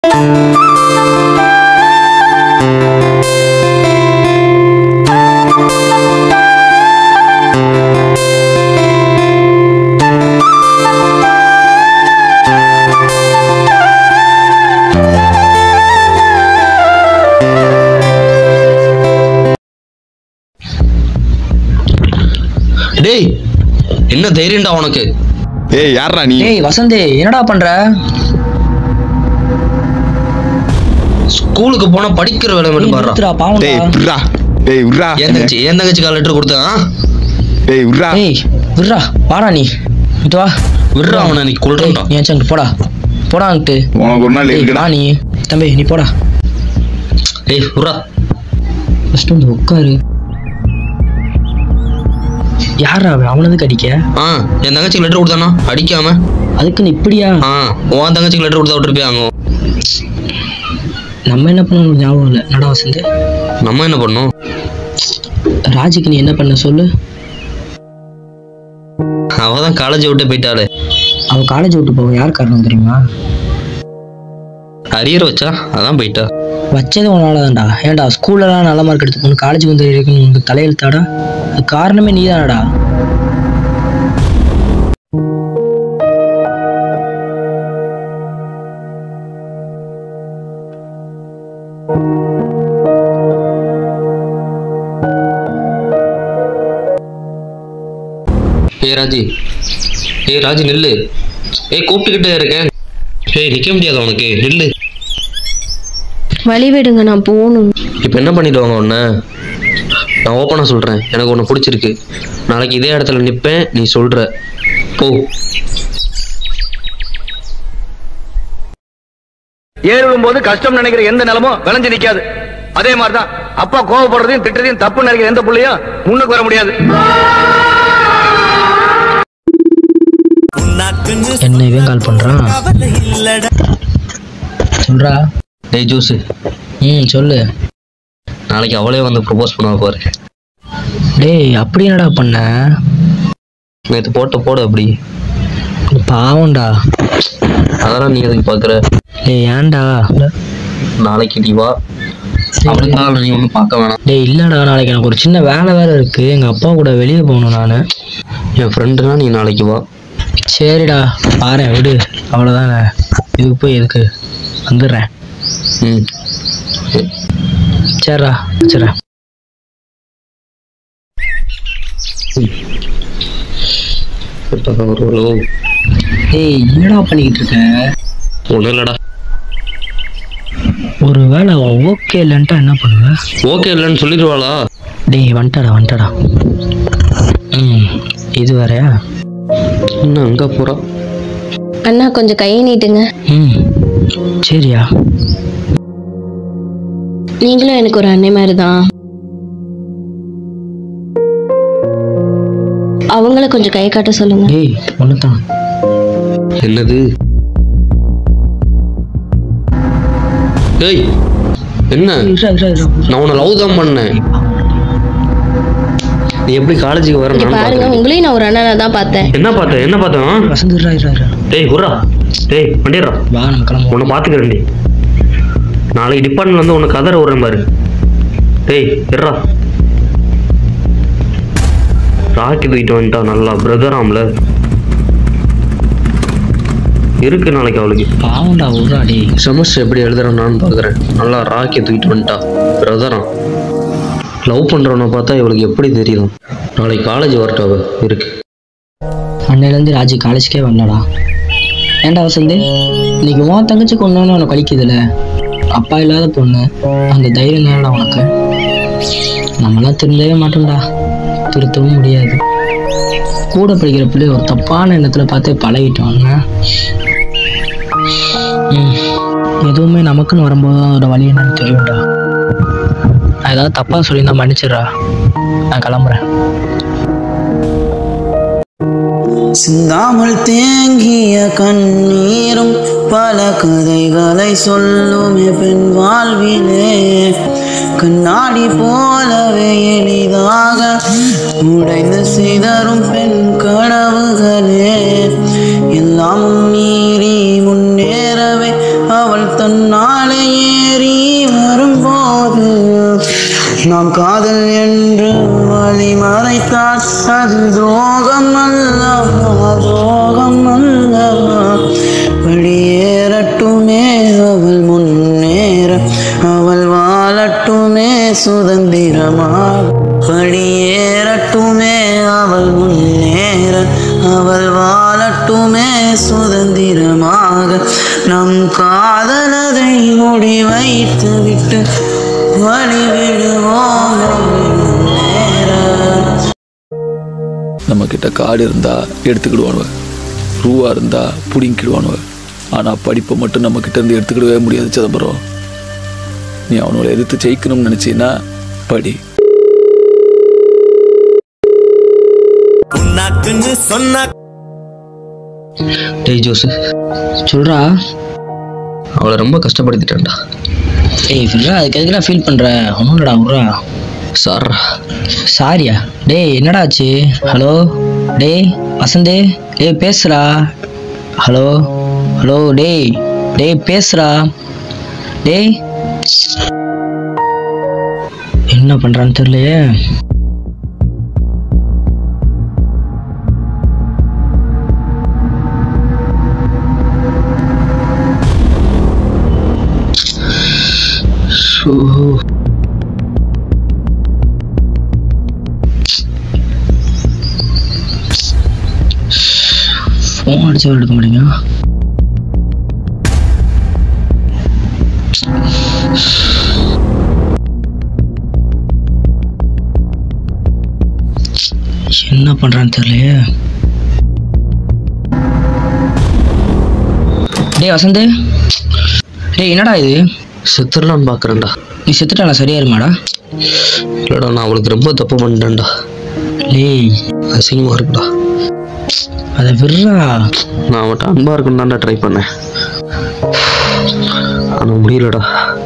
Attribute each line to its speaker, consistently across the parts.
Speaker 1: டேய் என்ன தைரியம்டா உனக்கு
Speaker 2: ஏய் யாரா நீ
Speaker 3: டேய் வசந்தே என்னடா பண்ற
Speaker 1: ஸ்கூலுக்கு போனா படிக்கிற வேலை மட்டும் பாடுறான்
Speaker 3: நிறுத்துடா பாவம்டா
Speaker 2: டேய் விட்றா டேய் விட்றா
Speaker 1: என் தங்கச்சி என் தங்கச்சி கால் லெட்டர் கொடுத்தேன்
Speaker 2: டேய் விட்றா
Speaker 3: டேய் விட்றா வாடா நீ இட்டு வா
Speaker 1: விட்றா அவனை நீ
Speaker 3: டேய்
Speaker 1: கொள்றான்டா
Speaker 3: நீ அங்கிட்டு போடா போடா அங்கிட்டு
Speaker 2: உனக்கு ஒரு நாள்
Speaker 3: டேய்,
Speaker 2: இருக்குடா
Speaker 3: வா நீ தம்பி நீ போடா
Speaker 1: டேய் விட்றா
Speaker 3: ஃபர்ஸ்ட் வந்து உட்காரு யாரா அவன் அவனதுக்கு அடிக்க
Speaker 1: ஆ என் தங்கச்சிக்கு லெட்டர் கொடுத்தானா அடிக்காம
Speaker 3: அதுக்குன்னு இப்படியா
Speaker 1: ஆ உன் தங்கச்சிக்கு லெட்டர் கொடுத்தா விட்டுருப்பியாங்க
Speaker 3: நம்ம என்ன பண்ணணும் ஞாபகம் இல்லை நடா வசந்த்
Speaker 1: நம்ம என்ன பண்ணோம்
Speaker 3: ராஜுக்கு நீ என்ன பண்ண சொல்லு
Speaker 1: அவ தான் காலேஜ் விட்டு போயிட்டாளே
Speaker 3: அவ காலேஜ் விட்டு போக யார் காரணம் தெரியுமா
Speaker 1: அரியர் வச்சா அதான் போயிட்டா
Speaker 3: வச்சது உன்னால தான்டா ஏன்டா ஸ்கூல்லலாம் நல்ல மார்க் எடுத்து பொண்ணு காலேஜுக்கு வந்து இருக்குன்னு உனக்கு தலையெழுத்தாடா அது காரணமே நீ தானடா
Speaker 1: ஏய் ராஜி ஏய் ராஜி நில்லு ஏய் கூப்பிட்டுக்கிட்டே இருக்கேன் ஏய் நிக்க முடியாது உனக்கு நில்லு
Speaker 4: வழி விடுங்க நான் போகணும்
Speaker 1: இப்போ என்ன பண்ணிடுவாங்க உன்ன நான் ஓப்பனாக சொல்கிறேன் எனக்கு உன்னை பிடிச்சிருக்கு நாளைக்கு இதே இடத்துல நிற்பேன் நீ சொல்கிற போ
Speaker 5: ஏறும் போது கஷ்டம் நினைக்கிற எந்த நிலமும் விளைஞ்சு நிக்காது அதே மாதிரிதான் அப்பா கோவப்படுறதையும் திட்டுறதையும் தப்பு நினைக்கிற எந்த புள்ளையும் முன்னுக்கு வர முடியாது
Speaker 3: என்ன இவன் கால் பண்றான் சொல்றா
Speaker 1: டேய் ஜூஸு
Speaker 3: ம் சொல்லு
Speaker 1: நாளைக்கு அவளே வந்து ப்ரப்போஸ் பண்ணுவா பாரு
Speaker 3: டேய் அப்படி என்னடா பண்ண
Speaker 1: நேற்று போட்ட போடு அப்படி
Speaker 3: பாவம்டா
Speaker 1: அதெல்லாம் நீ எதுக்கு பார்க்குற
Speaker 3: டேய் ஏன்டா
Speaker 1: நாளைக்கு நீ வா அவளுக்காக நீ ஒன்றும் பார்க்க வேணாம்
Speaker 3: டேய் இல்லடா நாளைக்கு எனக்கு ஒரு சின்ன வேலை வேற இருக்கு எங்க அப்பா கூட வெளியே போகணும் நான்
Speaker 1: என் ஃப்ரெண்டுனா நீ நாளைக்கு வா
Speaker 3: சரிடா பாரு விடு அவ்வளோதானே இதுக்கு போய் எதுக்கு வந்துடுறேன்
Speaker 1: ம்
Speaker 3: சரிடா வச்சுறேன்
Speaker 1: ஒரு
Speaker 3: டேய் என்னடா பண்ணிக்கிட்டு இருக்க
Speaker 1: ஒன்றும் இல்லைடா
Speaker 3: ஒரு வேலை ஓகே இல்லைன்ட்டா என்ன பண்ணுவ
Speaker 1: ஓகே இல்லைன்னு சொல்லிடுவாளா
Speaker 3: டேய் வந்துட்டாடா வந்துட்டாடா ம் இது வேறயா
Speaker 1: என்ன அங்கே போகிறா
Speaker 4: அண்ணா கொஞ்சம் கையை நீட்டுங்க
Speaker 3: ம் சரியா
Speaker 4: நீங்களும் எனக்கு ஒரு அன்னை மாதிரி தான் அவங்கள கொஞ்சம் கை காட்ட சொல்லுங்க
Speaker 3: டேய் ஒன்று தான்
Speaker 1: என்னது ஏய் என்ன நான் உன்னை லவ் தான் பண்ணேன் நீ எப்படி காலேஜுக்கு வர
Speaker 4: இங்க
Speaker 1: நான்
Speaker 4: பாருங்க
Speaker 1: பார்க்கறேன்.
Speaker 4: உங்களையும் நான் ஒரு அண்ணனை தான் பார்த்தேன்
Speaker 1: என்ன பார்த்த என்ன பார்த்தேன்
Speaker 3: வசந்த் இருடா இருடா இருடா.
Speaker 1: டேய் குர்ரா டேய் பண்ணிடுறா
Speaker 3: வா நம்ம கிளம்புவோம்
Speaker 1: உன்னை பார்த்துக்கிறேன் டேய் நாளைக்கு டிபார்ட்மெண்ட் வந்து உனக்கு கதற விடுறேன் பாரு டேய் இருடா ராக்கி தூக்கிட்டு வந்துட்டா நல்லா பிரதராம்ல இருக்கு நாளைக்கு அவளுக்கு
Speaker 3: பாவம்டா விட்றா டேய்
Speaker 1: செமஸ்டர் எப்படி எழுதுறான்னு பார்க்குறேன் நல்லா ராக்கி தூக்கிட்டு வந்துட்டா பிரதரம் லவ் பண்ணுறவனை பார்த்தா இவளுக்கு எப்படி தெரியும் நாளைக்கு காலேஜ் வரட்டும் அவ இருக்கு
Speaker 3: அன்னையிலேருந்து ராஜி காலேஜ்க்கே வரலடா ஏன்டா வசந்த் இன்னைக்கு உன் தங்கச்சி கொண்டான்னு உனக்கு கழிக்குதுல அப்பா இல்லாத பொண்ணு அந்த தைரியம் தானடா உனக்கு நம்மளாம் திருந்தவே மாட்டோம்டா திருத்தவும் முடியாது கூட படிக்கிற பிள்ளை ஒரு தப்பான எண்ணத்தில் பார்த்து பழகிட்டோங்க ம் எதுவுமே நமக்குன்னு வரும்போது தான் அதோட வழி என்னன்னு தெரியும்டா நான் ஏதாவது தப்பாக சொல்லியிருந்தா மன்னிச்சிடுறா நான் கிளம்புறேன்
Speaker 6: சிந்தாமல் தேங்கிய கண்ணீரும் பல கதைகளை சொல்லுமே பெண் வாழ்விலே கண்ணாடி போலவே எளிதாக உடைந்து சிதறும் பெண் கனவுகளே எல்லாம் மீறி முன்னேறவே அவள் தன்னாலே ஏறி வரும்போது நாம் காதல் என்று வழி மறைத்தால் அது துரோகம் அல்லவா துரோகம் அல்லவா வெளியேறட்டுமே அவள் முன்னேற அவள் வாழட்டுமே சுதந்திரமாக வெளியேறட்டுமே அவள் முன்னேற அவள் வாழட்டுமே சுதந்திரமாக நம் காதலதை முடிவைத்து விட்டு வழி விடுவோம் நேர
Speaker 7: நம்ம கிட்ட காடு இருந்தா எடுத்துக்கிடுவானுவ ரூவா இருந்தா பிடிங்கிடுவானுவ ஆனா படிப்பை மட்டும் நம்ம கிட்ட இருந்து எடுத்துக்கிடவே முடியாது சிதம்பரம் நீ அவனோட எதிர்த்து ஜெயிக்கணும்னு நினைச்சீன்னா படி
Speaker 1: டேய் ஜோசு
Speaker 3: சொல்றா
Speaker 1: அவளை ரொம்ப கஷ்டப்படுத்திட்டேன்டா
Speaker 3: ஏய் விட்றா அதுக்கு எதுக்குடா ஃபீல் பண்ற ஒன்றும் இல்லடா விட்றா
Speaker 1: சார்ரா
Speaker 3: சாரியா டேய் என்னடா ஆச்சு ஹலோ டேய் வசந்தே டேய் பேசுறா ஹலோ ஹலோ டேய் டேய் பேசுறா டேய் என்ன பண்றான்னு தெரியலையே ஃபோன் அடிச்சவர் எடுக்க மாட்டேங்க என்ன பண்றான்னு தெரியலையே டேய் வசந்த் டேய் என்னடா இது
Speaker 1: செத்துடலான்னு பார்க்குறேன்டா
Speaker 3: நீ செத்துட்டானா சரியா இருமாடா
Speaker 1: இல்லைடா நான் அவளுக்கு ரொம்ப தப்பு பண்ணிட்டேன்டா
Speaker 3: டேய்
Speaker 1: அசிங்கமாக இருக்குடா
Speaker 3: அதை விடுறா
Speaker 1: நான் அவன்கிட்ட அன்பாக இருக்கணும் தான்டா ட்ரை பண்ணேன் ஆனால் முடியலடா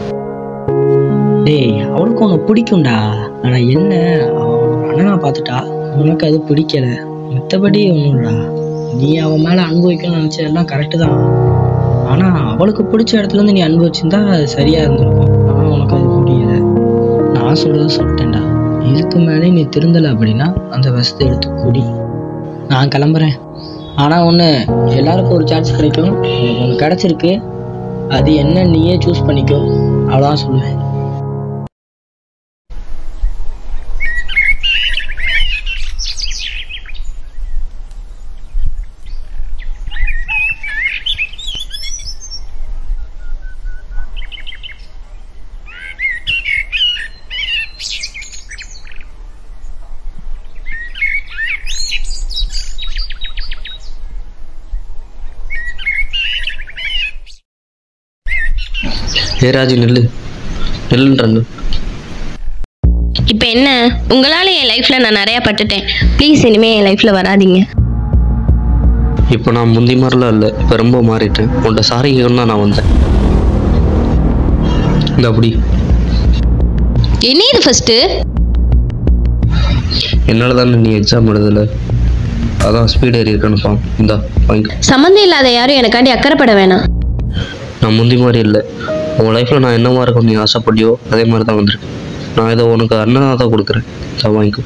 Speaker 3: டேய் அவளுக்கு உன்னை பிடிக்கும்டா ஆனா என்ன அவ உன்னோட அண்ணனா பார்த்துட்டா உனக்கு அது பிடிக்கல மற்றபடி ஒன்றும்டா நீ அவன் மேல அனுபவிக்கணும்னு நினைச்சதெல்லாம் கரெக்டு தான் ஆனா அவளுக்கு பிடிச்ச இடத்துல இருந்து நீ அனுபவிச்சிருந்தா அது சரியா இருந்திருக்கும் ஆனா உனக்கு அது புரியல நான் சொல்றது சொல்லிட்டேன்டா இதுக்கு மேலே நீ திருந்தலை அப்படின்னா அந்த விஷத்தை எடுத்து குடி நான் கிளம்புறேன் ஆனா ஒன்று எல்லாருக்கும் ஒரு சான்ஸ் கிடைக்கும் உனக்கு ஒன்று கிடைச்சிருக்கு அது என்ன நீயே சூஸ் பண்ணிக்கோ அவ்வளோதான் சொல்லுவேன்
Speaker 1: ஏ ராஜி நெல்லு நெல்லுன்றாங்க
Speaker 4: இப்போ என்ன உங்களால என் லைஃப்ல நான் நிறைய பட்டுட்டேன் ப்ளீஸ் இனிமே என் லைஃப்ல வராதீங்க
Speaker 1: இப்போ நான் முந்தி மாதிரிலாம் இல்லை இப்போ ரொம்ப மாறிட்டேன் உன்கிட்ட சாரி கேட்கணும் தான் நான் வந்தேன் இந்த அப்படி
Speaker 4: என்ன இது ஃபர்ஸ்ட்
Speaker 1: என்னால் தானே நீ எக்ஸாம் எழுதலை அதான் ஸ்பீட் ஏறி இருக்கணுப்பா இந்தா வாங்கிக்கோ
Speaker 4: சம்மந்தம் இல்லாத யாரும் எனக்காண்டி அக்கறைப்பட வேணாம்
Speaker 1: நான் முந்தி மாதிரி இல்லை உன் லைஃப்பில் நான் என்னவா இருக்கும் நீ ஆசைப்பட்டியோ அதே மாதிரி தான் வந்திருக்கேன் நான் இதை உனக்கு அண்ணனாக தான் கொடுக்குறேன் இதை வாங்கிக்கோ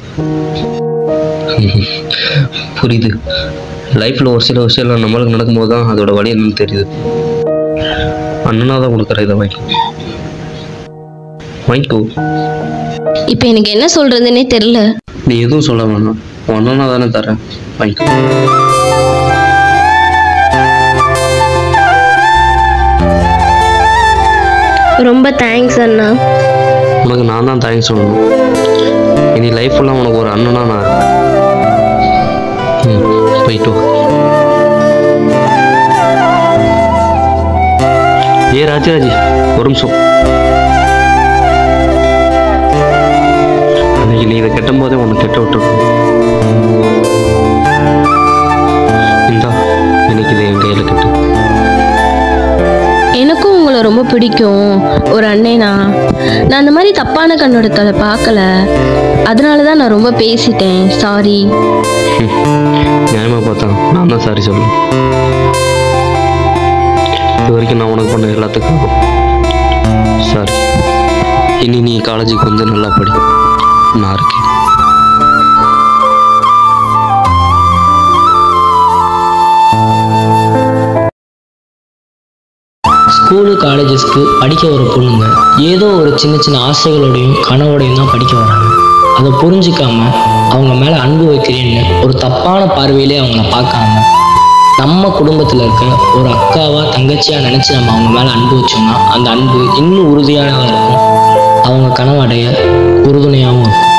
Speaker 1: புரியுது லைஃப்பில் ஒரு சில விஷயம்லாம் நம்மளுக்கு நடக்கும்போது தான் அதோட வழி என்னன்னு தெரியுது அண்ணனாக தான் கொடுக்குறேன் இதை வாங்கிக்கோ வாங்கிக்கோ
Speaker 4: இப்போ எனக்கு என்ன சொல்றதுன்னே தெரியல
Speaker 1: நீ எதுவும் சொல்ல வேணாம் உன் அண்ணனாக தானே தரேன் வாங்கிக்கோ
Speaker 4: ரொம்ப தேங்க்ஸ் அண்ணா
Speaker 1: உனக்கு நான் தான் தேங்க்ஸ் சொல்லணும் இனி லைஃப் ஃபுல்லாக உனக்கு ஒரு அண்ணனா நான் இருக்கேன். ம் போயிட்டு வா ஏ ராஜராஜி ஒரு நிமிஷம் அன்னைக்கு நீ இதை கட்டும் போதே உன்னை கெட்ட விட்டுருக்கோம் இந்தா இன்னைக்கு இதை என் கையில் கட்டு
Speaker 4: எனக்கும் உங்களை ரொம்ப பிடிக்கும் ஒரு அண்ணேனா நான் அந்த மாதிரி தப்பான கண்ணோட்டத்தை பார்க்கல அதனால தான் நான் ரொம்ப பேசிட்டேன் சாரி
Speaker 1: நியாயமாக பார்த்தா நான் தான் சாரி சொல்லணும் இது வரைக்கும் நான் உனக்கு பண்ண எல்லாத்துக்கும் சாரி இனி நீ காலேஜுக்கு வந்து நல்லா படி நான் இருக்கேன்
Speaker 3: ஸ்கூலு காலேஜஸ்க்கு படிக்க வர பொண்ணுங்க ஏதோ ஒரு சின்ன சின்ன ஆசைகளோடையும் கனவோடையும் தான் படிக்க வராங்க அதை புரிஞ்சுக்காம அவங்க மேலே அன்பு வைக்கிறேன்னு ஒரு தப்பான பார்வையிலே அவங்கள பார்க்காம நம்ம குடும்பத்தில் இருக்க ஒரு அக்காவா தங்கச்சியா நினச்சி நம்ம அவங்க மேலே அன்பு வச்சோம்னா அந்த அன்பு இன்னும் உறுதியானதாக இருக்கும் அவங்க கனவு அடைய உறுதுணையாகவும் இருக்கும்